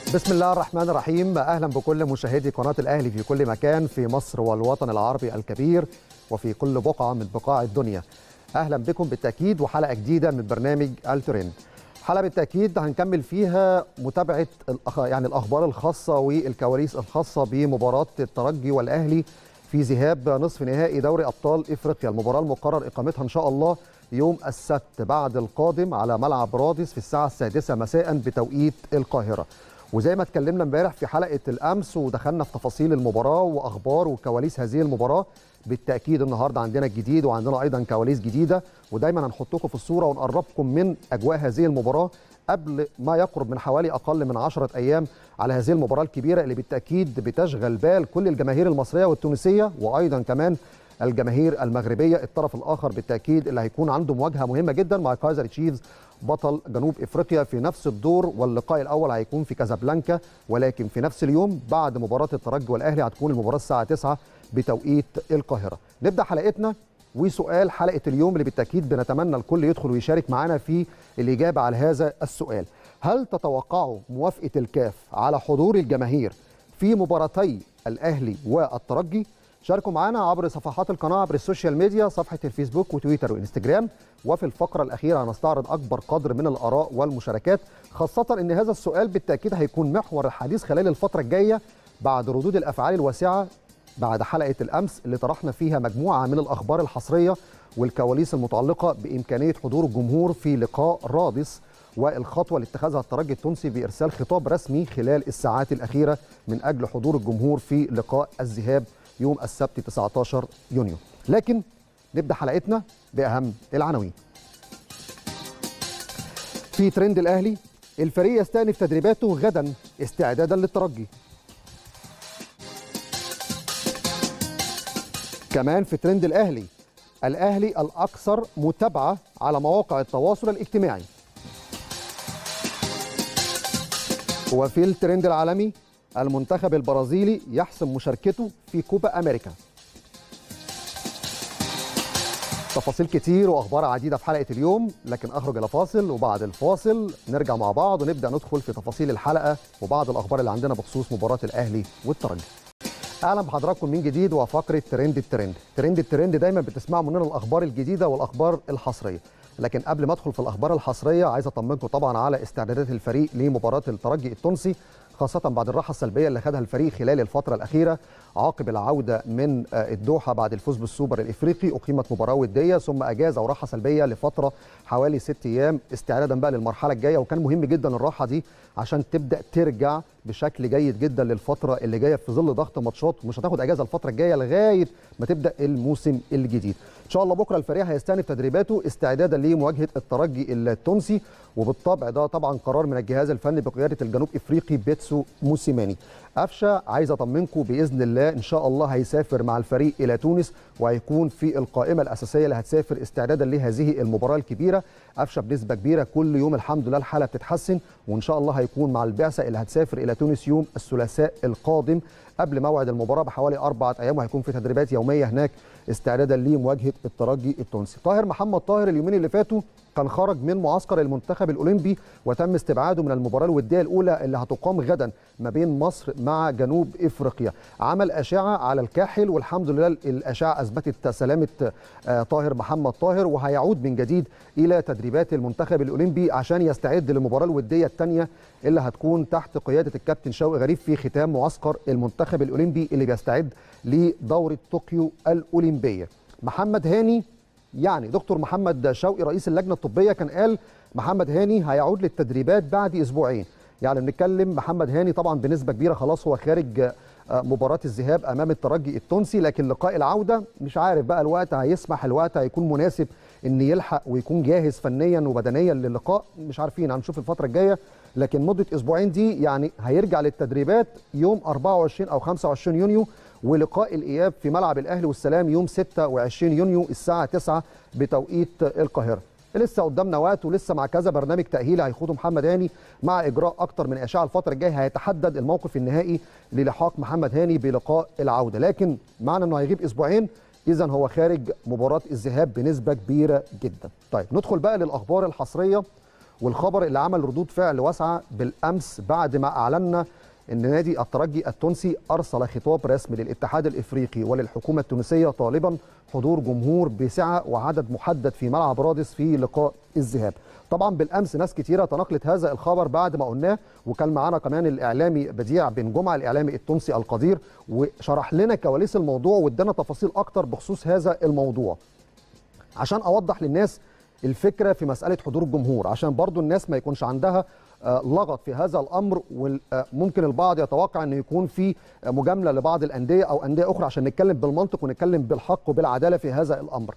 بسم الله الرحمن الرحيم اهلا بكل مشاهدي قناه الاهلي في كل مكان في مصر والوطن العربي الكبير وفي كل بقعه من بقاع الدنيا اهلا بكم بالتاكيد وحلقه جديده من برنامج الترند حلقه بالتاكيد هنكمل فيها متابعه الأخ... يعني الاخبار الخاصه والكواليس الخاصه بمباراه الترجي والاهلي في ذهاب نصف نهائي دوري ابطال افريقيا المباراه المقرر اقامتها ان شاء الله يوم السبت بعد القادم على ملعب رادس في الساعه السادسه مساء بتوقيت القاهره وزي ما اتكلمنا امبارح في حلقه الامس ودخلنا في تفاصيل المباراه واخبار وكواليس هذه المباراه بالتاكيد النهارده عندنا الجديد وعندنا ايضا كواليس جديده ودايما هنحطكم في الصوره ونقربكم من اجواء هذه المباراه قبل ما يقرب من حوالي اقل من 10 ايام على هذه المباراه الكبيره اللي بالتاكيد بتشغل بال كل الجماهير المصريه والتونسيه وايضا كمان الجماهير المغربيه الطرف الاخر بالتاكيد اللي هيكون عنده مواجهه مهمه جدا مع كايزر تشيفز بطل جنوب افريقيا في نفس الدور واللقاء الاول هيكون في كازابلانكا ولكن في نفس اليوم بعد مباراه الترجي والاهلي هتكون المباراه الساعه 9 بتوقيت القاهره نبدا حلقتنا وسؤال حلقه اليوم اللي بالتاكيد بنتمنى الكل يدخل ويشارك معنا في الاجابه على هذا السؤال هل تتوقعوا موافقه الكاف على حضور الجماهير في مباراتي الاهلي والترجي شاركوا معنا عبر صفحات القناه عبر السوشيال ميديا صفحه الفيسبوك وتويتر وانستجرام وفي الفقره الاخيره هنستعرض اكبر قدر من الاراء والمشاركات خاصه ان هذا السؤال بالتاكيد هيكون محور الحديث خلال الفتره الجايه بعد ردود الافعال الواسعه بعد حلقه الامس اللي طرحنا فيها مجموعه من الاخبار الحصريه والكواليس المتعلقه بامكانيه حضور الجمهور في لقاء رادس والخطوه اللي اتخذها الترجي التونسي بارسال خطاب رسمي خلال الساعات الاخيره من اجل حضور الجمهور في لقاء الذهاب يوم السبت 19 يونيو لكن نبدا حلقتنا باهم العناوين في ترند الاهلي الفريق يستأنف تدريباته غدا استعدادا للترجي كمان في ترند الاهلي الاهلي الاكثر متابعه على مواقع التواصل الاجتماعي وفي الترند العالمي المنتخب البرازيلي يحسم مشاركته في كوبا امريكا تفاصيل كتير واخبار عديده في حلقه اليوم لكن اخرج الى فاصل وبعد الفاصل نرجع مع بعض ونبدا ندخل في تفاصيل الحلقه وبعض الاخبار اللي عندنا بخصوص مباراه الاهلي والترجي اهلا بحضراتكم من جديد وفقره ترند الترند ترند الترند دايما بتسمعوا مننا الاخبار الجديده والاخبار الحصريه لكن قبل ما ادخل في الاخبار الحصريه عايز اطمنكم طبعا على استعدادات الفريق لمباراه الترجي التونسي خاصة بعد الراحة السلبية اللي خدها الفريق خلال الفترة الأخيرة عقب العودة من الدوحة بعد الفوز بالسوبر الإفريقي أقيمت مباراة ودية ثم أجازة وراحة سلبية لفترة حوالي ست أيام استعدادا بقى للمرحلة الجاية وكان مهم جدا الراحة دي عشان تبدأ ترجع بشكل جيد جدا للفترة اللي جايه في ظل ضغط ماتشات ومش هتاخد اجازه الفتره الجايه لغايه ما تبدا الموسم الجديد. ان شاء الله بكره الفريق هيستأنف تدريباته استعدادا لمواجهه الترجي التونسي وبالطبع ده طبعا قرار من الجهاز الفني بقياده الجنوب افريقي بيتسو موسيماني. قفشه عايز اطمنكم باذن الله ان شاء الله هيسافر مع الفريق الى تونس وهيكون في القائمه الاساسيه اللي هتسافر استعدادا لهذه المباراه الكبيره قفشه بنسبه كبيره كل يوم الحمد لله الحاله بتتحسن وان شاء الله هيكون مع البعثه اللي هتسافر الى تونس يوم الثلاثاء القادم قبل موعد المباراه بحوالي اربعه ايام وهيكون في تدريبات يوميه هناك استعدادا لمواجهه الترجي التونسي. طاهر محمد طاهر اليومين اللي فاتوا كان خرج من معسكر المنتخب الاولمبي وتم استبعاده من المباراه الوديه الاولى اللي هتقام غدا ما بين مصر مع جنوب افريقيا. عمل اشعه على الكاحل والحمد لله الاشعه اثبتت سلامه طاهر محمد طاهر وهيعود من جديد الى تدريبات المنتخب الاولمبي عشان يستعد للمباراه الوديه الثانيه اللي هتكون تحت قياده الكابتن شوقي غريب في ختام معسكر المنتخب الاولمبي اللي بيستعد لدوره طوكيو الاولمبيه. محمد هاني يعني دكتور محمد شوقي رئيس اللجنه الطبيه كان قال محمد هاني هيعود للتدريبات بعد اسبوعين يعني بنتكلم محمد هاني طبعا بنسبه كبيره خلاص هو خارج مباراه الذهاب امام الترجي التونسي لكن لقاء العوده مش عارف بقى الوقت هيسمح الوقت هيكون مناسب ان يلحق ويكون جاهز فنيا وبدنيا للقاء مش عارفين هنشوف الفتره الجايه لكن مده اسبوعين دي يعني هيرجع للتدريبات يوم 24 او 25 يونيو ولقاء الاياب في ملعب الاهلي والسلام يوم 26 يونيو الساعه 9 بتوقيت القاهره لسه قدامنا وقت ولسه مع كذا برنامج تاهيلي هيخوضه محمد هاني مع اجراء اكتر من اشعه الفتره الجايه هيتحدد الموقف النهائي للحاق محمد هاني بلقاء العوده لكن معنى انه هيغيب اسبوعين اذا هو خارج مباراه الذهاب بنسبه كبيره جدا طيب ندخل بقى للاخبار الحصريه والخبر اللي عمل ردود فعل واسعه بالامس بعد ما اعلنا ان نادي الترجي التونسي ارسل خطاب رسمي للاتحاد الافريقي وللحكومه التونسيه طالبا حضور جمهور بسعه وعدد محدد في ملعب رادس في لقاء الذهاب. طبعا بالامس ناس كثيره تناقلت هذا الخبر بعد ما قلناه وكان معانا كمان الاعلامي بديع بن جمعه الاعلامي التونسي القدير وشرح لنا كواليس الموضوع وادانا تفاصيل اكتر بخصوص هذا الموضوع. عشان اوضح للناس الفكره في مساله حضور الجمهور عشان برضو الناس ما يكونش عندها لغط في هذا الامر وممكن البعض يتوقع انه يكون في مجامله لبعض الانديه او انديه اخرى عشان نتكلم بالمنطق ونتكلم بالحق وبالعداله في هذا الامر.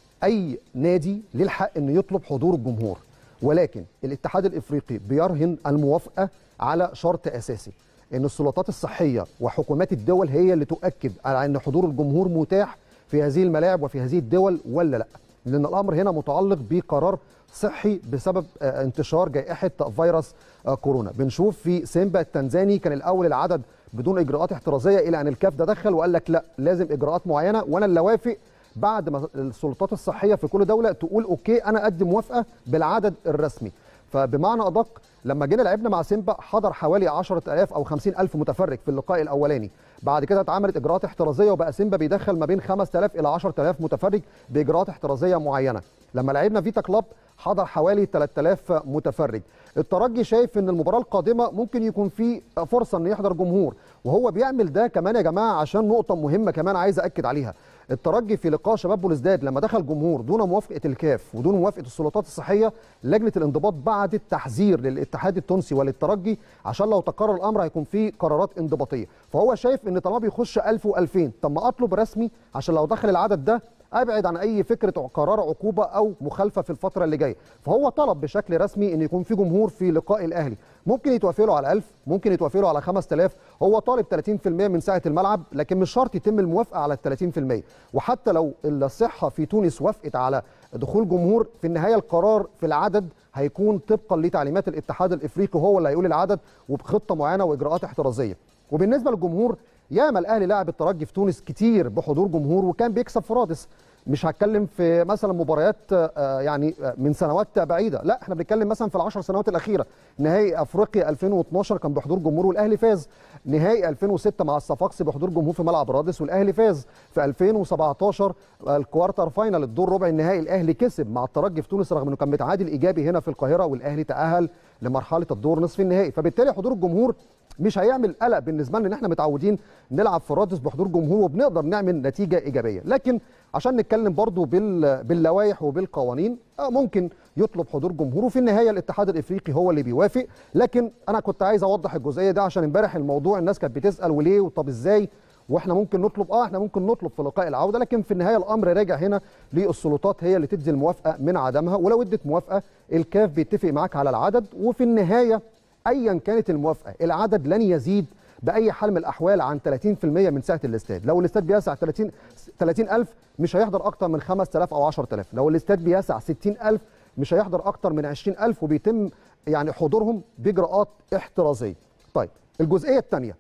اي نادي ليه الحق انه يطلب حضور الجمهور ولكن الاتحاد الافريقي بيرهن الموافقه على شرط اساسي ان السلطات الصحيه وحكومات الدول هي اللي تؤكد على ان حضور الجمهور متاح في هذه الملاعب وفي هذه الدول ولا لا لان الامر هنا متعلق بقرار صحي بسبب انتشار جائحه فيروس كورونا بنشوف في سيمبا التنزاني كان الاول العدد بدون اجراءات احترازيه الى ان الكاف تدخل وقال لك لا لازم اجراءات معينه وانا اللي اوافق بعد ما السلطات الصحيه في كل دوله تقول اوكي انا ادي موافقه بالعدد الرسمي فبمعنى ادق لما جينا لعبنا مع سيمبا حضر حوالي 10000 او 50000 متفرج في اللقاء الاولاني بعد كده اتعملت اجراءات احترازيه وبقى سيمبا بيدخل ما بين 5000 الى 10000 متفرج باجراءات احترازيه معينه لما لعبنا فيتا كلاب حضر حوالي 3000 متفرج الترجي شايف ان المباراه القادمه ممكن يكون في فرصه ان يحضر جمهور وهو بيعمل ده كمان يا جماعه عشان نقطه مهمه كمان عايز اكد عليها الترجي في لقاء شباب بولزداد لما دخل جمهور دون موافقه الكاف ودون موافقه السلطات الصحيه لجنه الانضباط بعدت تحذير للاتحاد التونسي وللترجي عشان لو تكرر الامر هيكون في قرارات انضباطيه فهو شايف ان طالما بيخش 1000 و2000 طب ما اطلب رسمي عشان لو دخل العدد ده ابعد عن اي فكره قرار عقوبه او مخالفه في الفتره اللي جايه فهو طلب بشكل رسمي ان يكون في جمهور في لقاء الاهلي ممكن يتوافق له على 1000 ممكن يتوافق له على 5000 هو طالب 30% من سعه الملعب لكن مش شرط يتم الموافقه على ال 30% وحتى لو الصحه في تونس وافقت على دخول جمهور في النهايه القرار في العدد هيكون طبقا لتعليمات الاتحاد الافريقي هو اللي هيقول العدد وبخطه معينه واجراءات احترازيه وبالنسبه للجمهور ياما الاهلي لاعب الترجي في تونس كتير بحضور جمهور وكان بيكسب في رادس مش هتكلم في مثلا مباريات يعني من سنوات بعيده لا احنا بنتكلم مثلا في العشر سنوات الاخيره نهائي افريقيا 2012 كان بحضور جمهور والاهلي فاز نهائي 2006 مع الصفاقسي بحضور جمهور في ملعب رادس والاهلي فاز في 2017 الكوارتر فاينل الدور ربع النهائي الاهلي كسب مع الترجي في تونس رغم انه كان متعادل ايجابي هنا في القاهره والاهلي تاهل لمرحله الدور نصف النهائي فبالتالي حضور الجمهور مش هيعمل قلق بالنسبه لنا ان احنا متعودين نلعب في رادس بحضور جمهور وبنقدر نعمل نتيجه ايجابيه لكن عشان نتكلم برضو بال... باللوائح وبالقوانين ممكن يطلب حضور جمهور وفي النهايه الاتحاد الافريقي هو اللي بيوافق لكن انا كنت عايز اوضح الجزئيه دي عشان امبارح الموضوع الناس كانت بتسال وليه وطب ازاي واحنا ممكن نطلب اه احنا ممكن نطلب في لقاء العوده لكن في النهايه الامر راجع هنا للسلطات هي اللي تدي الموافقه من عدمها ولو ادت موافقه الكاف بيتفق معاك على العدد وفي النهايه ايا كانت الموافقه العدد لن يزيد باي حال من الاحوال عن 30% من سعه الاستاد لو الاستاد بيسع 30 30000 مش هيحضر اكتر من 5000 او 10000 لو الاستاد بيسع 60000 مش هيحضر اكتر من 20000 وبيتم يعني حضورهم باجراءات احترازيه طيب الجزئيه الثانيه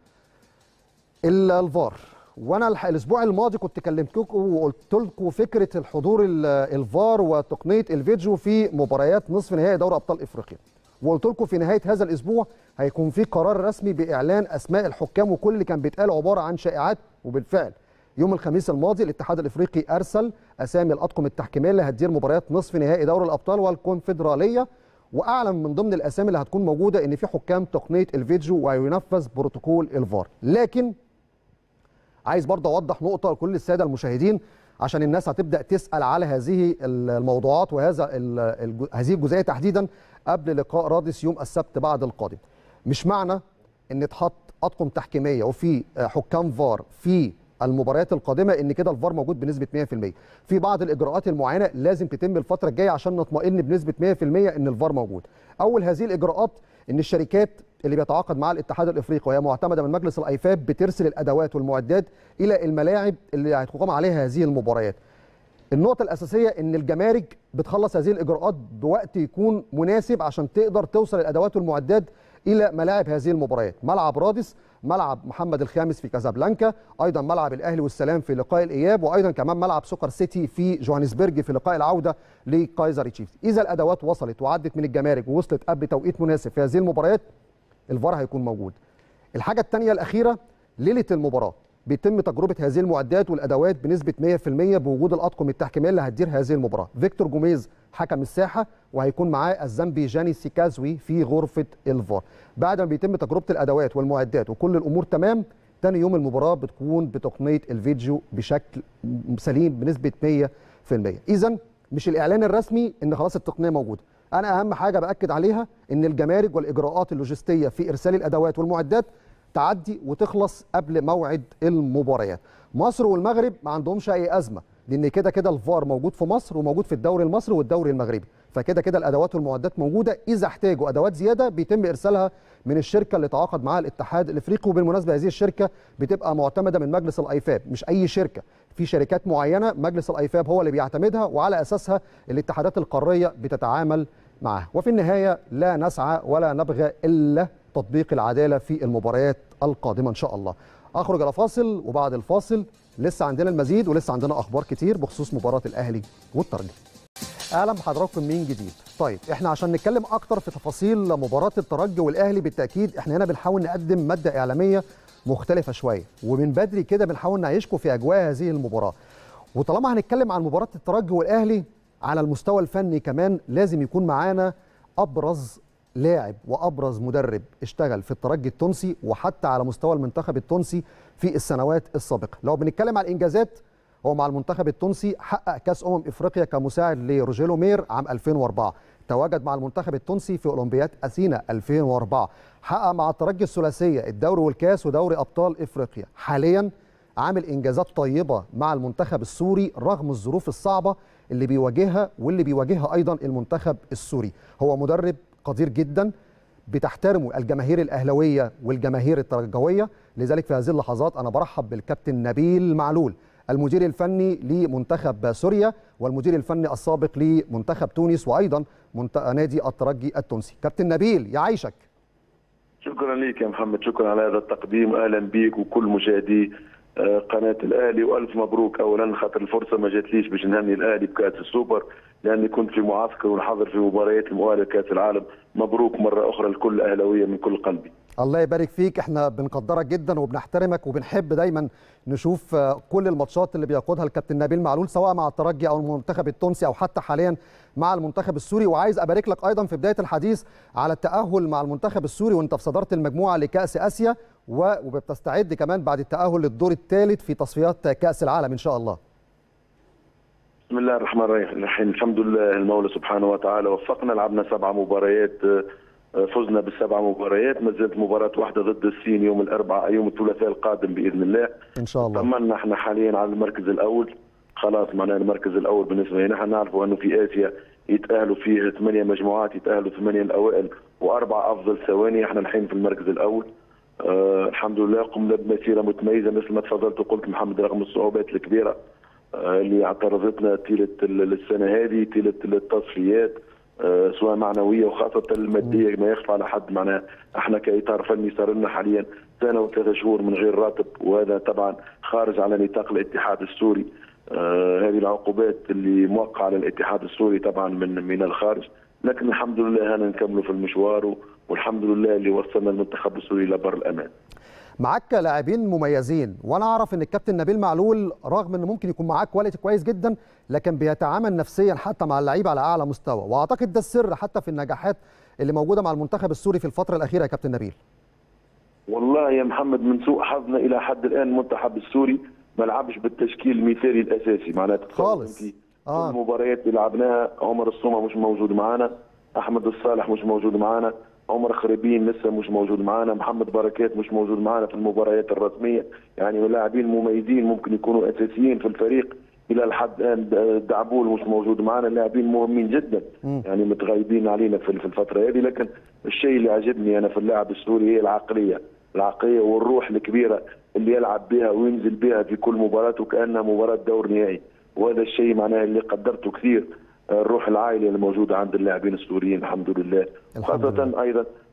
الفار وانا الاسبوع الماضي كنت كلمتكم وقلت لكم فكره الحضور الفار وتقنيه الفيديو في مباريات نصف نهائي دوري ابطال افريقيا وقلت لكم في نهايه هذا الاسبوع هيكون في قرار رسمي باعلان اسماء الحكام وكل اللي كان بيتقال عباره عن شائعات وبالفعل يوم الخميس الماضي الاتحاد الافريقي ارسل اسامي الاطقم التحكيميه اللي هتدير مباريات نصف نهائي دوري الابطال والكونفدراليه واعلن من ضمن الاسامي اللي هتكون موجوده ان في حكام تقنيه الفيديو وينفذ بروتوكول الفار لكن عايز برضه اوضح نقطه لكل الساده المشاهدين عشان الناس هتبدا تسال على هذه الموضوعات وهذا هذه الجزئيه تحديدا قبل لقاء رادس يوم السبت بعد القادم مش معنى ان تحط اطقم تحكيميه وفي حكام فار في المباريات القادمه ان كده الفار موجود بنسبه 100% في بعض الاجراءات المعينه لازم تتم الفتره الجايه عشان نطمئن بنسبه 100% ان الفار موجود اول هذه الاجراءات ان الشركات اللي بيتعاقد مع الاتحاد الافريقي وهي معتمده من مجلس الايفاب بترسل الادوات والمعدات الى الملاعب اللي هتقام عليها هذه المباريات النقطة الأساسية إن الجمارك بتخلص هذه الإجراءات بوقت يكون مناسب عشان تقدر توصل الأدوات والمعدات الى ملاعب هذه المباريات ملعب رادس ملعب محمد الخامس في كازابلانكا ايضا ملعب الاهلي والسلام في لقاء الاياب وايضا كمان ملعب سوكر سيتي في جوهانسبرج في لقاء العوده لكايزر تشيفز اذا الادوات وصلت وعدت من الجمارك ووصلت قبل توقيت مناسب في هذه المباريات الفار هيكون موجود الحاجه الثانيه الاخيره ليله المباراه بيتم تجربه هذه المعدات والادوات بنسبه 100% بوجود الاطقم التحكيميه اللي هتدير هذه المباراه فيكتور جوميز حكم الساحه وهيكون معاه الزامبي جاني سيكازوي في غرفه الفار بعد ما بيتم تجربه الادوات والمعدات وكل الامور تمام تاني يوم المباراه بتكون بتقنيه الفيديو بشكل سليم بنسبه 100% اذا مش الاعلان الرسمي ان خلاص التقنيه موجوده انا اهم حاجه باكد عليها ان الجمارك والاجراءات اللوجستيه في ارسال الادوات والمعدات تعدي وتخلص قبل موعد المباريات مصر والمغرب ما عندهمش اي ازمه لان كده كده الفار موجود في مصر وموجود في الدوري المصري والدوري المغربي فكده كده الادوات والمعدات موجوده اذا احتاجوا ادوات زياده بيتم ارسالها من الشركه اللي تعاقد معاها الاتحاد الافريقي وبالمناسبه هذه الشركه بتبقى معتمده من مجلس الايفاب مش اي شركه في شركات معينه مجلس الايفاب هو اللي بيعتمدها وعلى اساسها الاتحادات القاريه بتتعامل معها وفي النهايه لا نسعى ولا نبغى الا تطبيق العداله في المباريات القادمه ان شاء الله اخرج الى فاصل وبعد الفاصل لسه عندنا المزيد ولسه عندنا اخبار كتير بخصوص مباراه الاهلي والترجي اهلا بحضراتكم من جديد طيب احنا عشان نتكلم اكتر في تفاصيل مباراه الترجي والاهلي بالتاكيد احنا هنا بنحاول نقدم ماده اعلاميه مختلفه شويه ومن بدري كده بنحاول نعيشكم في اجواء هذه المباراه وطالما هنتكلم عن مباراه الترجي والاهلي على المستوى الفني كمان لازم يكون معانا ابرز لاعب وابرز مدرب اشتغل في الترجي التونسي وحتى على مستوى المنتخب التونسي في السنوات السابقه لو بنتكلم عن الانجازات هو مع المنتخب التونسي حقق كاس امم افريقيا كمساعد لروجيلو مير عام 2004 تواجد مع المنتخب التونسي في اولمبياد اثينا 2004 حقق مع الترجي الثلاثيه الدوري والكاس ودوري ابطال افريقيا حاليا عامل انجازات طيبه مع المنتخب السوري رغم الظروف الصعبه اللي بيواجهها واللي بيواجهها ايضا المنتخب السوري هو مدرب قدير جدا بتحترمه الجماهير الاهلاويه والجماهير الترجويه لذلك في هذه اللحظات انا برحب بالكابتن نبيل معلول المدير الفني لمنتخب سوريا والمدير الفني السابق لمنتخب تونس وايضا نادي الترجي التونسي كابتن نبيل يعيشك شكرا لك يا محمد شكرا على هذا التقديم اهلا بك وكل مشاهدي قناه الاهلي والف مبروك اولا خاطر الفرصه ما جاتليش باش نهني الاهلي بكاس السوبر لاني كنت في معسكر ونحضر في مباريات المؤهله لكاس العالم مبروك مره اخرى لكل الاهلاويه من كل قلبي الله يبارك فيك احنا بنقدرك جدا وبنحترمك وبنحب دايما نشوف كل الماتشات اللي بيقودها الكابتن نبيل معلول سواء مع الترجي او المنتخب التونسي او حتى حاليا مع المنتخب السوري وعايز ابارك لك ايضا في بدايه الحديث على التاهل مع المنتخب السوري وانت في صداره المجموعه لكاس اسيا وبتستعد كمان بعد التاهل للدور الثالث في تصفيات كاس العالم ان شاء الله بسم الله الرحمن الرحيم الحمد لله المولى سبحانه وتعالى وفقنا لعبنا سبع مباريات فزنا بالسبع مباريات ما زالت مباراة واحدة ضد الصين يوم الأربعاء يوم الثلاثاء القادم بإذن الله إن شاء الله طمنا احنا حاليا على المركز الأول خلاص معناها المركز الأول بالنسبة لنا نحن نعرفوا أنه في آسيا يتأهلوا فيه ثمانية مجموعات يتأهلوا ثمانية الأوائل وأربعة أفضل ثواني احنا الحين في المركز الأول آه الحمد لله قمنا بمسيرة متميزة مثل ما تفضلت وقلت محمد رغم الصعوبات الكبيرة آه اللي اعترضتنا طيلة السنة هذه طيلة التصفيات أه سواء معنويه وخاصه الماديه ما يخفى على حد معناها احنا كاطار فني صار لنا حاليا سنه وثلاثة شهور من غير راتب وهذا طبعا خارج على نطاق الاتحاد السوري أه هذه العقوبات اللي موقعه على الاتحاد السوري طبعا من من الخارج لكن الحمد لله هنا نكملوا في المشوار والحمد لله اللي وصلنا المنتخب السوري لبر الامان. معاك لاعبين مميزين وانا اعرف ان الكابتن نبيل معلول رغم انه ممكن يكون معاك كواليتي كويس جدا لكن بيتعامل نفسيا حتى مع اللعيبه على اعلى مستوى واعتقد ده السر حتى في النجاحات اللي موجوده مع المنتخب السوري في الفتره الاخيره يا كابتن نبيل والله يا محمد من سوء حظنا الى حد الان المنتخب السوري ما لعبش بالتشكيل المثالي الاساسي معناته خالص آه. المباريات اللي لعبناها عمر الصومه مش موجود معنا احمد الصالح مش موجود معنا عمر خريبين لسه مش موجود معنا محمد بركات مش موجود معنا في المباريات الرسميه يعني لاعبين مميزين ممكن يكونوا اساسيين في الفريق الى الحد الان دعبول مش موجود معنا لاعبين مهمين جدا م. يعني متغيبين علينا في الفتره هذه لكن الشيء اللي عجبني انا في اللاعب السوري هي العقليه العقليه والروح الكبيره اللي يلعب بها وينزل بها في كل مباراه وكانها مباراه دور نهائي وهذا الشيء معناه اللي قدرته كثير الروح العائليه الموجوده عند اللاعبين السوريين الحمد لله الحمد خاصه لله. ايضا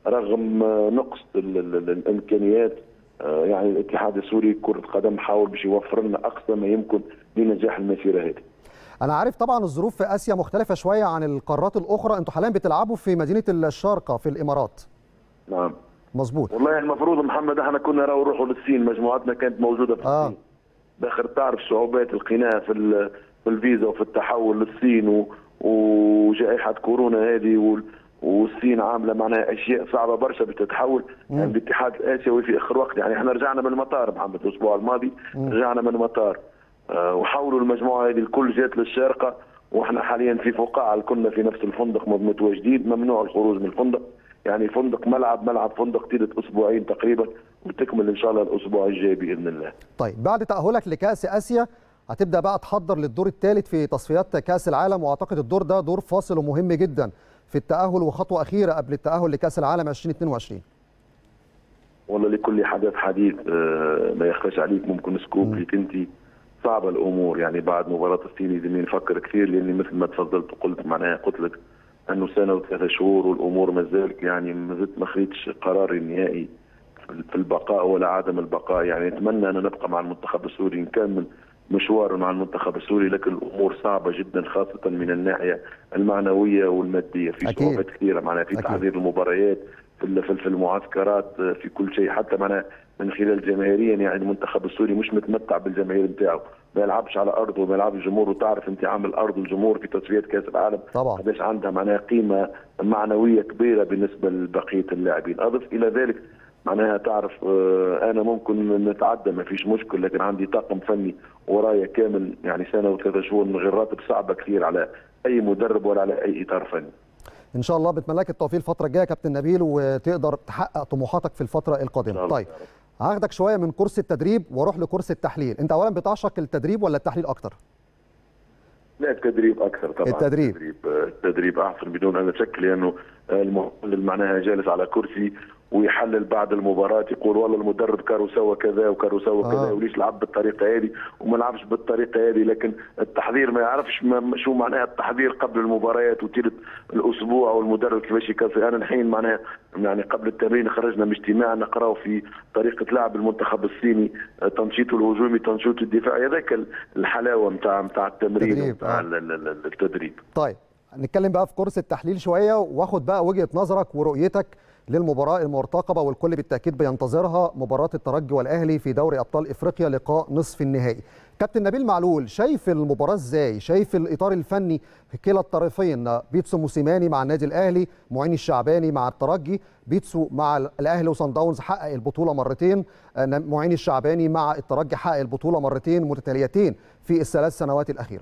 رغم نقص ال ال ال الامكانيات يعني الاتحاد السوري كره قدم حاول باش يوفر لنا اقصى ما يمكن لنجاح المسيره هذه. انا عارف طبعا الظروف في اسيا مختلفه شويه عن القارات الاخرى انتوا حاليا بتلعبوا في مدينه الشارقه في الامارات نعم مظبوط والله المفروض محمد احنا كنا راهو نروحوا للصين مجموعتنا كانت موجوده في آه. الصين داخل تعرف صعوبات لقيناها في ال- في الفيزا وفي التحول للصين و... وجائحه كورونا هذه وال... والصين عامله معناها اشياء صعبه برشا بتتحول يعني الاتحاد الاسيوي في اخر وقت يعني احنا رجعنا من المطار محمد الاسبوع الماضي رجعنا من المطار آه وحولوا المجموعه هذه الكل جات للشارقه واحنا حاليا في فقاعه كنا في نفس الفندق متواجدين ممنوع الخروج من الفندق يعني فندق ملعب ملعب فندق طيله اسبوعين تقريبا وتكمل ان شاء الله الاسبوع الجاي باذن الله طيب بعد تاهلك لكاس اسيا هتبدا بقى تحضر للدور الثالث في تصفيات كاس العالم واعتقد الدور ده دور فاصل ومهم جدا في التاهل وخطوه اخيره قبل التاهل لكاس العالم 2022 والله لكل حدث حديث آه، ما يخفاش عليك ممكن سكوب ليك انت صعبه الامور يعني بعد مباراه الصين لازم نفكر كثير لاني مثل ما تفضلت وقلت معناها قلت لك انه سنه وثلاثة شهور والامور ما زالت يعني ما زلت ما خديتش قراري النهائي في البقاء ولا عدم البقاء يعني نتمنى ان نبقى مع المنتخب السوري نكمل مشوار مع المنتخب السوري لكن الامور صعبه جدا خاصه من الناحيه المعنويه والماديه في أكيد. صعوبات كثيره معناها في أكيد. تحضير المباريات في ال- في في المعسكرات في كل شيء حتى معناها من خلال جماهيريا يعني المنتخب السوري مش متمتع بالجماهير نتاعه ما يلعبش على ارضه وما يلعبش جمهور وتعرف انت عامل ارض الجمهور في تصفيات كاس العالم طبعا. قداش عندها معناها قيمه معنويه كبيره بالنسبه لبقيه اللاعبين اضف الى ذلك معناها تعرف آه، انا ممكن نتعدى ما فيش مشكل لكن عندي طاقم فني ورايا كامل يعني سنه وثلاثة شهور من غير راتب صعبه كثير على اي مدرب ولا على اي اطار فني ان شاء الله بتمنى لك التوفيق الفتره الجايه يا كابتن نبيل وتقدر تحقق طموحاتك في الفتره إن شاء القادمه الله طيب هاخدك شويه من كورس التدريب واروح لكورس التحليل انت اولا بتعشق التدريب ولا التحليل اكتر لا التدريب اكثر طبعا التدريب. التدريب, التدريب احسن بدون ان شك لانه المحلل معناها جالس على كرسي ويحلل بعد المباراه يقول والله المدرب كارو سوى كذا وكارو سوى آه. كذا وليش لعب بالطريقه هذه وما لعبش بالطريقه هذه لكن التحضير ما يعرفش ما شو معناها التحضير قبل المباريات وتيرت الاسبوع والمدرب كيفاش يكفي انا الحين معناها يعني قبل التمرين خرجنا من اجتماع نقراو في طريقه لعب المنتخب الصيني آه، تنشيطه الهجومي تنشيطه الدفاعي هذاك الحلاوه نتاع نتاع التمرين تدريب، نتاع آه. ال- ال- ال- التدريب طيب نتكلم بقى في كورس التحليل شويه واخد بقى وجهه نظرك ورؤيتك للمباراه المرتقبه والكل بالتاكيد بينتظرها مباراه الترجي والاهلي في دوري ابطال افريقيا لقاء نصف النهائي كابتن نبيل معلول شايف المباراه ازاي شايف الاطار الفني في كلا الطرفين بيتسو موسيماني مع النادي الاهلي معين الشعباني مع الترجي بيتسو مع الاهلي وصن داونز حقق البطوله مرتين آه، معين الشعباني مع الترجي حقق البطوله مرتين متتاليتين في الثلاث سنوات الاخيره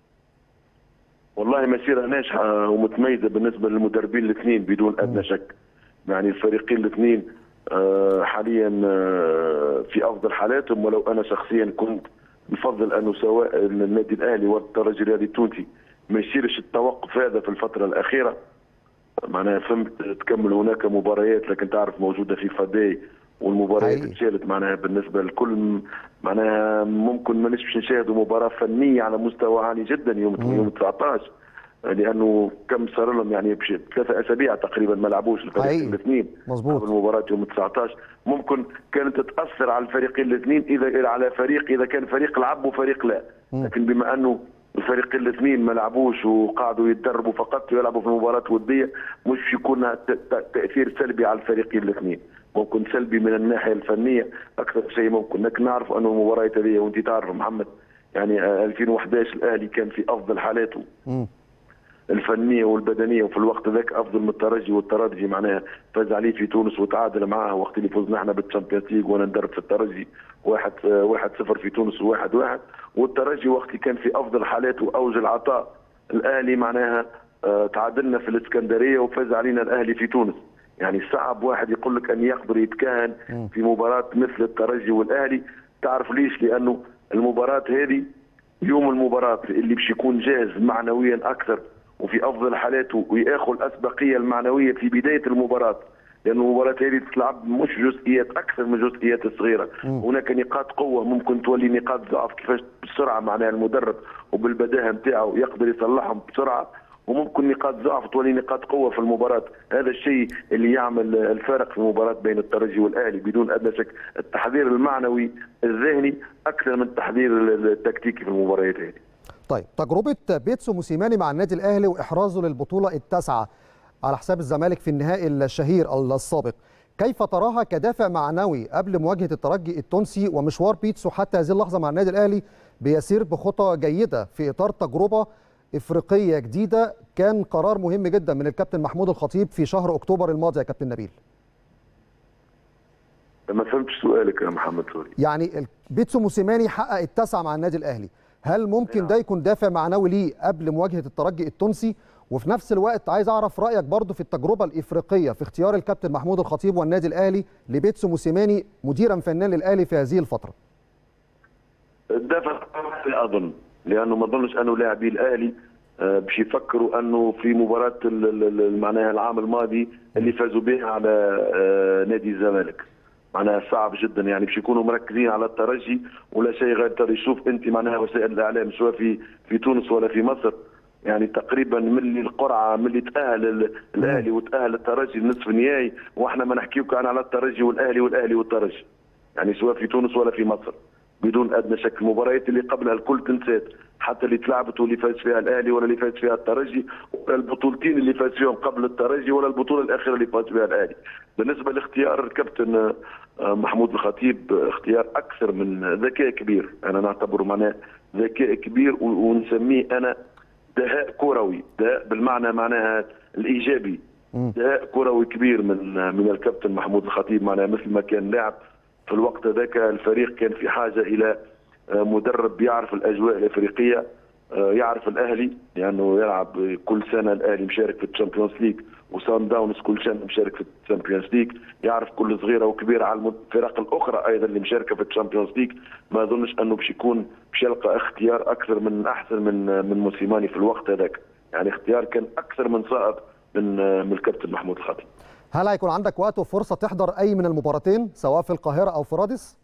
والله مسيره ناجحه ومتميزه بالنسبه للمدربين الاثنين بدون ادنى شك يعني الفريقين الاثنين آه، حاليا آه، في افضل حالاتهم ولو انا شخصيا كنت بفضل انه سواء النادي الاهلي والترجي الرياضي التونسي ما يصيرش التوقف هذا في الفتره الاخيره معناها فهمت تكمل هناك مباريات لكن تعرف موجوده في فداي والمباريات حقيقي. اتشالت معناها بالنسبه للكل معناها ممكن ما نجمش نشاهدوا مباراه فنيه على مستوى عالي جدا يوم يوم 19 لانه كم صار لهم يعني بش- ثلاثة اسابيع تقريبا ما لعبوش الفريقين حقيقي. الاثنين مظبوط. قبل مباراه يوم 19 ممكن كانت تاثر على الفريقين الاثنين اذا على فريق اذا كان فريق لعب وفريق لا لكن بما انه الفريقين الاثنين ما لعبوش وقعدوا يتدربوا فقط ويلعبوا في مباراه وديه مش يكون ت- ت- تاثير سلبي على الفريقين الاثنين ممكن سلبي من الناحيه الفنيه اكثر شيء ممكن لكن نعرف انه المباراه هذه وانت تعرف محمد يعني آه، 2011 الاهلي كان في افضل حالاته مم. الفنيه والبدنيه وفي الوقت ذاك افضل من الترجي والترجي معناها فاز عليه في تونس وتعادل معاه وقت اللي فزنا احنا بالتشامبيونز ليج وانا ندرب في الترجي واحد آه، واحد صفر في تونس وواحد واحد والترجي وقت اللي كان في افضل حالاته واوج العطاء الاهلي معناها آه، تعادلنا في الاسكندريه وفاز علينا الاهلي في تونس يعني صعب واحد يقول لك ان يقدر يتكهن في مباراه مثل الترجي والاهلي تعرف ليش لانه المباراه هذه يوم المباراة اللي باش يكون جاهز معنويا أكثر وفي أفضل حالاته وياخذ الأسبقية المعنوية في بداية المباراة لأن المباراة هذه تلعب مش جزئيات أكثر من الجزئيات الصغيرة هناك نقاط قوة ممكن تولي نقاط ضعف كيفاش بسرعة معناها المدرب وبالبداهة نتاعو يقدر يصلحهم بسرعة وممكن نقاط ضعف تولي نقاط قوه في المباراه هذا الشيء اللي يعمل الفارق في المباراه بين الترجي والاهلي بدون ادنى شك التحضير المعنوي الذهني اكثر من التحضير التكتيكي في المباريات هذه طيب تجربه بيتسو موسيماني مع النادي الاهلي واحرازه للبطوله التاسعه على حساب الزمالك في النهائي الشهير السابق كيف تراها كدافع معنوي قبل مواجهه الترجي التونسي ومشوار بيتسو حتى هذه اللحظه مع النادي الاهلي بيسير بخطى جيده في اطار تجربه افريقيه جديده كان قرار مهم جدا من الكابتن محمود الخطيب في شهر اكتوبر الماضي يا كابتن نبيل ما فهمتش سؤالك يا محمد سوري يعني بيتسو موسيماني حقق التاسعه مع النادي الاهلي هل ممكن ده يكون دافع معنوي ليه قبل مواجهه الترجي التونسي وفي نفس الوقت عايز اعرف رايك برضو في التجربه الافريقيه في اختيار الكابتن محمود الخطيب والنادي الاهلي لبيتسو موسيماني مديرا فنيا للاهلي في هذه الفتره الدافع اظن لانه ما اظنش انه لاعبي الاهلي باش يفكروا انه في مباراه معناها العام الماضي اللي فازوا بها على نادي الزمالك معناها صعب جدا يعني باش يكونوا مركزين على الترجي ولا شيء غير ترى شوف انت معناها وسائل الاعلام سواء في في تونس ولا في مصر يعني تقريبا من اللي القرعه من اللي تاهل الاهلي وتاهل الترجي لنصف النهائي واحنا ما نحكيو كان على الترجي والاهلي والاهلي والترجي يعني سواء في تونس ولا في مصر بدون ادنى شك المباريات اللي قبلها الكل تنسات حتى اللي تلعبت واللي فاز فيها الاهلي ولا اللي فاز فيها الترجي ولا البطولتين اللي فاز فيهم قبل الترجي ولا البطوله الاخيره اللي فاز فيها الاهلي بالنسبه لاختيار الكابتن محمود الخطيب اختيار اكثر من ذكاء كبير انا نعتبره معناه ذكاء كبير ونسميه انا دهاء كروي دهاء بالمعنى معناها الايجابي دهاء كروي كبير من من الكابتن محمود الخطيب معناها مثل ما كان لاعب في الوقت ذاك الفريق كان في حاجه الى مدرب يعرف الاجواء الافريقيه يعرف الاهلي لانه يعني يلعب كل سنه الاهلي مشارك في الشامبيونز ليج وسان داونز كل سنه مشارك في الشامبيونز ليج يعرف كل صغيره وكبيره على الفرق الاخرى ايضا اللي مشاركه في الشامبيونز ليج ما اظنش انه باش يكون باش يلقى اختيار اكثر من احسن من من موسيماني في الوقت هذاك يعني اختيار كان اكثر من صائب من من الكابتن محمود الخطيب هل هيكون عندك وقت وفرصه تحضر اي من المباراتين سواء في القاهره او في رادس؟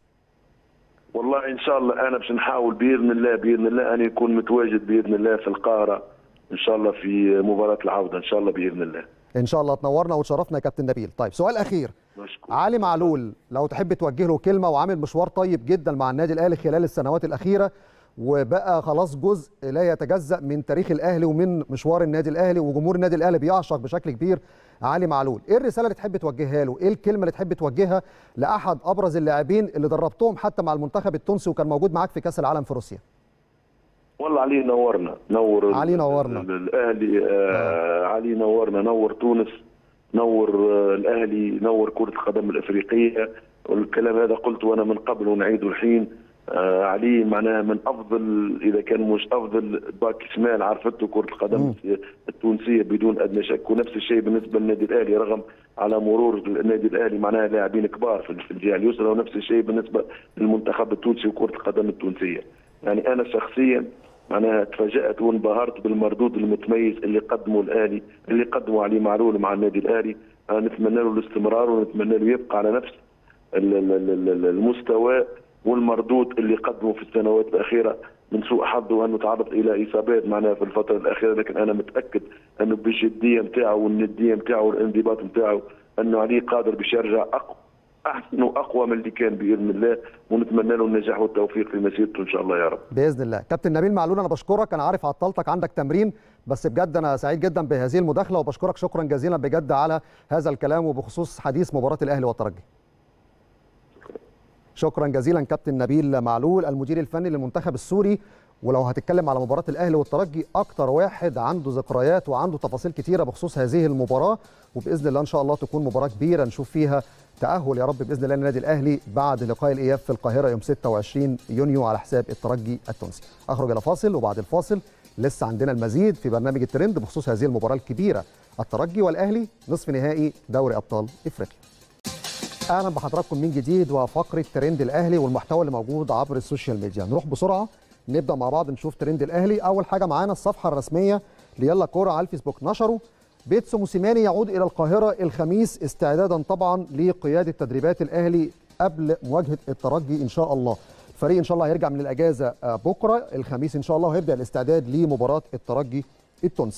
والله ان شاء الله انا باش نحاول باذن الله باذن الله ان يكون متواجد باذن الله في القاهره ان شاء الله في مباراه العوده ان شاء الله باذن الله ان شاء الله تنورنا وتشرفنا يا كابتن نبيل طيب سؤال اخير مشكور. علي معلول لو تحب توجه له كلمه وعامل مشوار طيب جدا مع النادي الاهلي خلال السنوات الاخيره وبقى خلاص جزء لا يتجزا من تاريخ الاهلي ومن مشوار النادي الاهلي وجمهور النادي الاهلي بيعشق بشكل كبير علي معلول ايه الرساله اللي تحب توجهها له ايه الكلمه اللي تحب توجهها لاحد ابرز اللاعبين اللي دربتهم حتى مع المنتخب التونسي وكان موجود معاك في كاس العالم في روسيا والله علي نورنا نور علي نورنا الاهلي آه علي نورنا نور تونس نور آه الاهلي نور كره القدم الافريقيه والكلام هذا قلت وانا من قبل ونعيده الحين آه علي معناها من افضل اذا كان مش افضل باك شمال عرفته كره القدم م. التونسيه بدون ادنى شك ونفس الشيء بالنسبه للنادي الاهلي رغم على مرور النادي الاهلي معناها لاعبين كبار في الجهه اليسرى ونفس الشيء بالنسبه للمنتخب التونسي وكره القدم التونسيه يعني انا شخصيا معناها تفاجات وانبهرت بالمردود المتميز اللي قدمه الاهلي اللي قدمه علي معلول مع النادي الاهلي نتمنى له الاستمرار ونتمنى له يبقى على نفس المستوى والمردود اللي قدمه في السنوات الاخيره من سوء حظه انه تعرض الى اصابات معناها في الفتره الاخيره لكن انا متاكد انه بالجديه نتاعه والنديه نتاعه والانضباط نتاعه انه علي قادر باش يرجع اقوى احسن واقوى من اللي كان باذن الله ونتمنى له النجاح والتوفيق في مسيرته ان شاء الله يا رب. باذن الله، كابتن نبيل معلول انا بشكرك انا عارف عطلتك عندك تمرين بس بجد انا سعيد جدا بهذه المداخله وبشكرك شكرا جزيلا بجد على هذا الكلام وبخصوص حديث مباراه الاهلي والترجي. شكرا جزيلا كابتن نبيل معلول المدير الفني للمنتخب السوري ولو هتتكلم على مباراه الاهلي والترجي اكتر واحد عنده ذكريات وعنده تفاصيل كتيره بخصوص هذه المباراه وباذن الله ان شاء الله تكون مباراه كبيره نشوف فيها تاهل يا رب باذن الله للنادي الاهلي بعد لقاء الاياب في القاهره يوم 26 يونيو على حساب الترجي التونسي اخرج الى فاصل وبعد الفاصل لسه عندنا المزيد في برنامج الترند بخصوص هذه المباراه الكبيره الترجي والاهلي نصف نهائي دوري ابطال افريقيا اهلا بحضراتكم من جديد وفقره ترند الاهلي والمحتوى اللي موجود عبر السوشيال ميديا نروح بسرعه نبدا مع بعض نشوف ترند الاهلي اول حاجه معانا الصفحه الرسميه ليلا كوره على الفيسبوك نشروا بيتسو موسيماني يعود الى القاهره الخميس استعدادا طبعا لقياده تدريبات الاهلي قبل مواجهه الترجي ان شاء الله الفريق ان شاء الله هيرجع من الاجازه بكره الخميس ان شاء الله وهيبدا الاستعداد لمباراه الترجي التونسي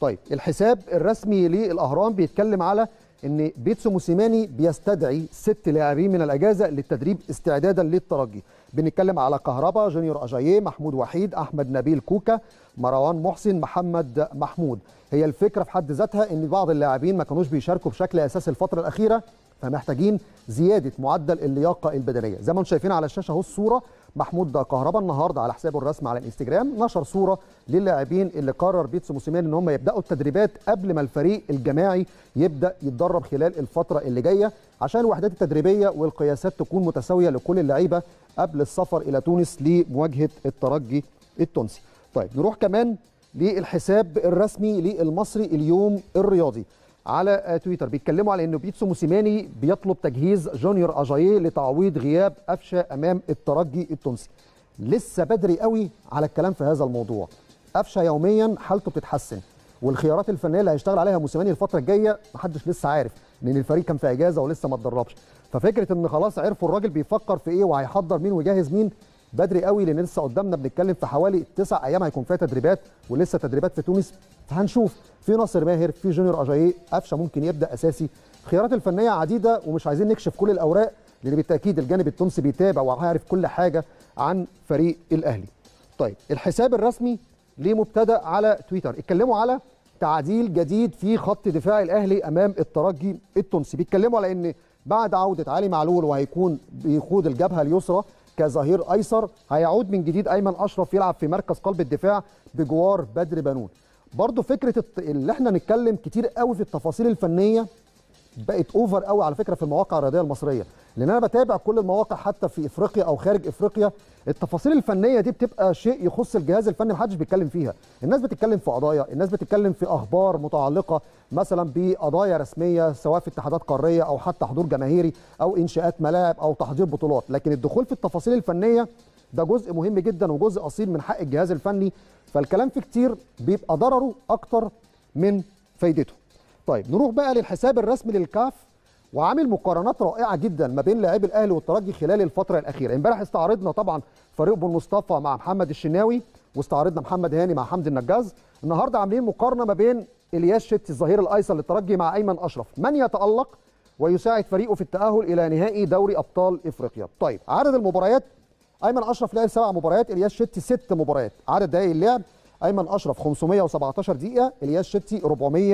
طيب الحساب الرسمي للاهرام بيتكلم على ان بيتسو موسيماني بيستدعي ست لاعبين من الاجازه للتدريب استعدادا للترجي بنتكلم على كهربا جونيور اجاييه محمود وحيد احمد نبيل كوكا مروان محسن محمد محمود هي الفكره في حد ذاتها ان بعض اللاعبين ما كانوش بيشاركوا بشكل اساسي الفتره الاخيره فمحتاجين زياده معدل اللياقه البدنيه زي ما انتم شايفين على الشاشه اهو الصوره محمود كهربا النهارده على حسابه الرسمي على الانستجرام نشر صوره للاعبين اللي قرر بيتسو موسيماني ان هم يبداوا التدريبات قبل ما الفريق الجماعي يبدا يتدرب خلال الفتره اللي جايه عشان الوحدات التدريبيه والقياسات تكون متساويه لكل اللعيبه قبل السفر الى تونس لمواجهه الترجي التونسي. طيب نروح كمان للحساب الرسمي للمصري اليوم الرياضي على تويتر بيتكلموا على انه بيتسو موسيماني بيطلب تجهيز جونيور اجاييه لتعويض غياب قفشه امام الترجي التونسي. لسه بدري قوي على الكلام في هذا الموضوع. قفشه يوميا حالته بتتحسن والخيارات الفنيه اللي هيشتغل عليها موسيماني الفتره الجايه محدش لسه عارف لان الفريق كان في اجازه ولسه ما اتدربش ففكره ان خلاص عرفوا الراجل بيفكر في ايه وهيحضر مين ويجهز مين بدري قوي لان لسه قدامنا بنتكلم في حوالي تسع ايام هيكون فيها تدريبات ولسه تدريبات في تونس فهنشوف في ناصر ماهر في جونيور اجاييه قفشه ممكن يبدا اساسي الخيارات الفنيه عديده ومش عايزين نكشف كل الاوراق لان بالتاكيد الجانب التونسي بيتابع وهيعرف كل حاجه عن فريق الاهلي طيب الحساب الرسمي لمبتدا على تويتر اتكلموا على تعديل جديد في خط دفاع الاهلي امام الترجي التونسي بيتكلموا على ان بعد عوده علي معلول وهيكون بيخوض الجبهه اليسرى كظهير ايسر هيعود من جديد ايمن اشرف يلعب في مركز قلب الدفاع بجوار بدر بنون برضو فكره اللي احنا نتكلم كتير قوي في التفاصيل الفنيه بقت اوفر قوي على فكره في المواقع الرياضيه المصريه لان انا بتابع كل المواقع حتى في افريقيا او خارج افريقيا التفاصيل الفنيه دي بتبقى شيء يخص الجهاز الفني محدش بيتكلم فيها الناس بتتكلم في قضايا الناس بتتكلم في اخبار متعلقه مثلا بقضايا رسميه سواء في اتحادات قاريه او حتى حضور جماهيري او انشاءات ملاعب او تحضير بطولات لكن الدخول في التفاصيل الفنيه ده جزء مهم جدا وجزء اصيل من حق الجهاز الفني فالكلام فيه كتير بيبقى ضرره اكتر من فايدته طيب نروح بقى للحساب الرسمي للكاف وعامل مقارنات رائعه جدا ما بين لاعبي الاهلي والترجي خلال الفتره الاخيره امبارح استعرضنا طبعا فريق بن مصطفى مع محمد الشناوي واستعرضنا محمد هاني مع حمدي النجاز النهارده عاملين مقارنه ما بين الياس شتي الظهير الايسر للترجي مع ايمن اشرف من يتالق ويساعد فريقه في التاهل الى نهائي دوري ابطال افريقيا طيب عدد المباريات ايمن اشرف لعب سبع مباريات الياس شتي ست مباريات عدد دقائق اللعب ايمن اشرف 517 دقيقه الياس شتي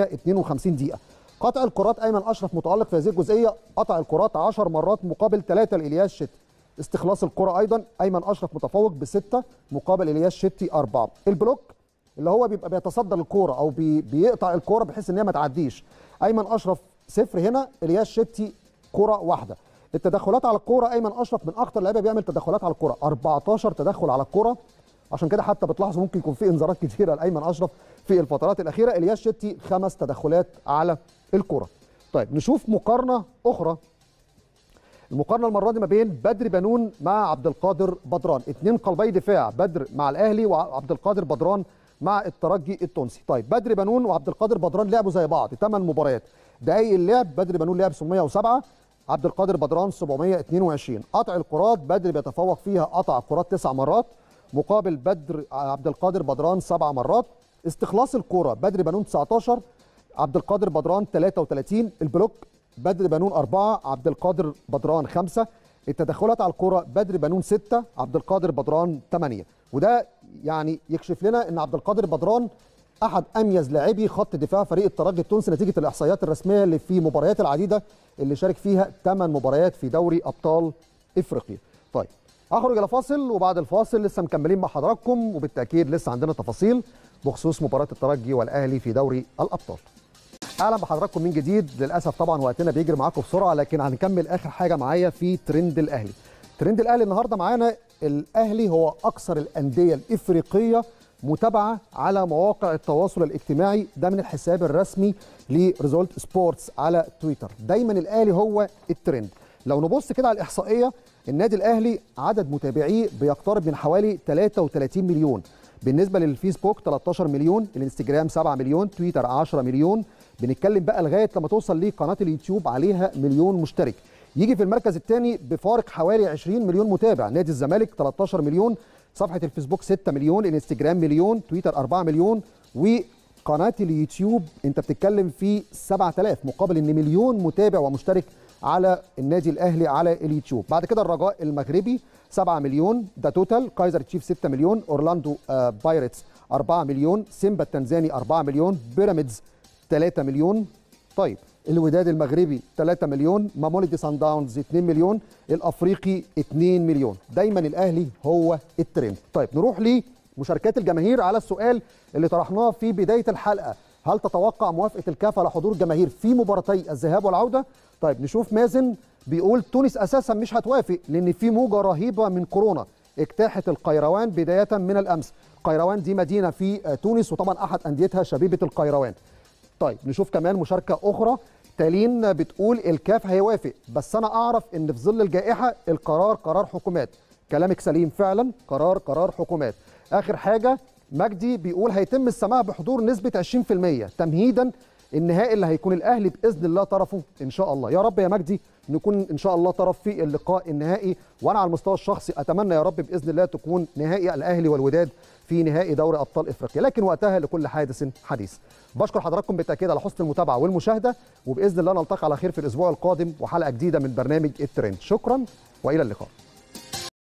452 دقيقه قطع الكرات ايمن اشرف متالق في هذه الجزئيه قطع الكرات 10 مرات مقابل 3 لالياس شتي استخلاص الكره ايضا ايمن اشرف متفوق بسته مقابل الياس شتي اربعه البلوك اللي هو بيبقى بيتصدى الكوره او بي بيقطع الكوره بحيث ان هي ما تعديش ايمن اشرف صفر هنا الياس شتي كره واحده التدخلات على الكوره ايمن اشرف من اكثر لعيبه بيعمل تدخلات على الكوره 14 تدخل على الكوره عشان كده حتى بتلاحظوا ممكن يكون في انذارات كتيره لايمن اشرف في الفترات الاخيره الياس شتي خمس تدخلات على الكره طيب نشوف مقارنه اخرى المقارنه المره دي ما بين بدر بنون مع عبد القادر بدران اثنين قلبي دفاع بدر مع الاهلي وعبد القادر بدران مع الترجي التونسي طيب بدر بنون وعبد القادر بدران لعبوا زي بعض 8 مباريات دقايق اللعب بدر بنون لعب 707 عبد القادر بدران 722 قطع الكرات بدر بيتفوق فيها قطع الكرات تسع مرات مقابل بدر عبد القادر بدران سبع مرات استخلاص الكرة بدر بنون 19 عبد القادر بدران 33 البلوك بدر بنون 4 عبد القادر بدران 5 التدخلات على الكرة بدر بنون 6 عبد القادر بدران 8 وده يعني يكشف لنا ان عبد القادر بدران احد اميز لاعبي خط دفاع فريق الترجي التونسي نتيجه الاحصائيات الرسميه اللي في مباريات العديده اللي شارك فيها 8 مباريات في دوري ابطال افريقيا طيب اخرج الى فاصل وبعد الفاصل لسه مكملين مع حضراتكم وبالتاكيد لسه عندنا تفاصيل بخصوص مباراه الترجي والاهلي في دوري الابطال اهلا بحضراتكم من جديد للاسف طبعا وقتنا بيجري معاكم بسرعه لكن هنكمل اخر حاجه معايا في ترند الاهلي ترند الاهلي النهارده معانا الاهلي هو اكثر الانديه الافريقيه متابعه على مواقع التواصل الاجتماعي ده من الحساب الرسمي لريزولت سبورتس على تويتر دايما الاهلي هو الترند لو نبص كده على الاحصائيه النادي الاهلي عدد متابعيه بيقترب من حوالي 33 مليون بالنسبه للفيسبوك 13 مليون الانستجرام 7 مليون تويتر 10 مليون بنتكلم بقى لغايه لما توصل لقناه اليوتيوب عليها مليون مشترك يجي في المركز الثاني بفارق حوالي 20 مليون متابع نادي الزمالك 13 مليون صفحه الفيسبوك 6 مليون الانستجرام مليون تويتر 4 مليون قناه اليوتيوب انت بتتكلم في 7000 مقابل ان مليون متابع ومشترك على النادي الاهلي على اليوتيوب بعد كده الرجاء المغربي 7 مليون ده توتال كايزر تشيف 6 مليون اورلاندو آه بايرتس 4 مليون سيمبا التنزاني 4 مليون بيراميدز 3 مليون طيب الوداد المغربي 3 مليون ماموليدي سان داونز 2 مليون الافريقي 2 مليون دايما الاهلي هو الترند طيب نروح لمشاركات الجماهير على السؤال اللي طرحناه في بدايه الحلقه هل تتوقع موافقه الكاف على حضور الجماهير في مباراتي الذهاب والعوده طيب نشوف مازن بيقول تونس اساسا مش هتوافق لان في موجه رهيبه من كورونا اجتاحت القيروان بدايه من الامس قيروان دي مدينه في تونس وطبعا احد انديتها شبيبه القيروان طيب نشوف كمان مشاركه اخرى تالين بتقول الكاف هيوافق بس انا اعرف ان في ظل الجائحه القرار قرار حكومات كلامك سليم فعلا قرار قرار حكومات اخر حاجه مجدي بيقول هيتم السماح بحضور نسبه 20% تمهيدا النهائي اللي هيكون الاهلي باذن الله طرفه ان شاء الله يا رب يا مجدي نكون ان شاء الله طرف في اللقاء النهائي وانا على المستوى الشخصي اتمنى يا رب باذن الله تكون نهائي الاهلي والوداد في نهائي دوري ابطال افريقيا لكن وقتها لكل حادث حديث بشكر حضراتكم بالتاكيد على حسن المتابعه والمشاهده وباذن الله نلتقي على خير في الاسبوع القادم وحلقه جديده من برنامج الترند شكرا والى اللقاء